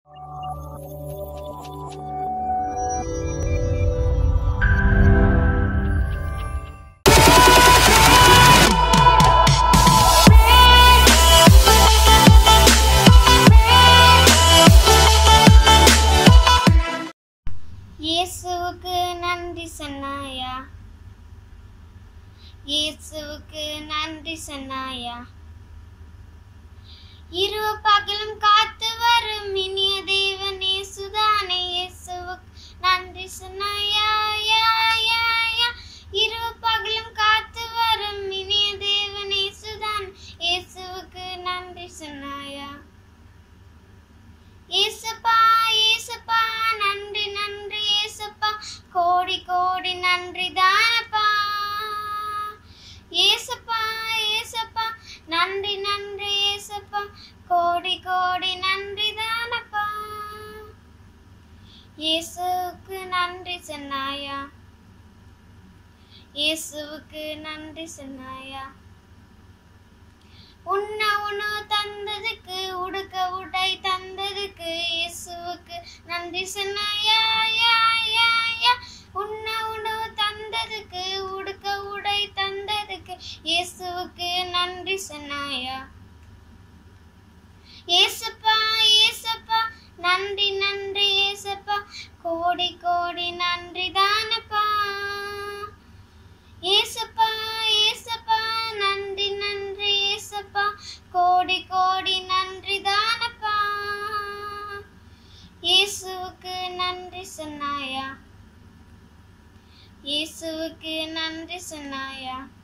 இயேசுவுக்கு நன்றி சொன்னாயா இயேசுவுக்கு நன்றி சொன்னாயா இரு பகலும் காத்து வரும் இனிய தேவன் இயேசுதானே இயேசுவுக்கு நன்றி சொன்னாயா யா, யா, யா. இரு பகலும் காத்து வரும் இனிய தேவன் இயேசுதான் இயேசுவுக்கு நன்றி சொன்னாயா ஏசப்பா ஏசப்பா நன்றி நன்றி ஏசப்பா கோடி கோடி நன்றி தானப்பா ஏசப்பா ஏசப்பா நன்றி நன்றி ஏசப்பா கோடி கோடி நன்றி தானப்பா இயேசுவுக்கு நன்றி சொன்னாயா இயேசுவுக்கு நன்றி சொன்னாயா உண்ண உணவு தந்ததுக்கு உடுக்க உடை தந்ததுக்கு இயேசுவுக்கு நன்றி சொன்னாயா யா, யா, யா. உண்ண உணவு தந்ததுக்கு உடுக்க உடை தந்ததுக்கு இயேசுவுக்கு நன்றி சொன்னாயா ஏசப்பா ஏசப்பா நன்றி நன்றி ஏசப்பா கோடி கோடி நன்றி தானப்பா ஏசப்பா ஏசப்பா நன்றி நன்றி ஏசப்பா கோடி கோடி நன்றி தானப்பா இயேசுவுக்கு நன்றி சொன்னாயா இயேசுவுக்கு நன்றி சொன்னாயா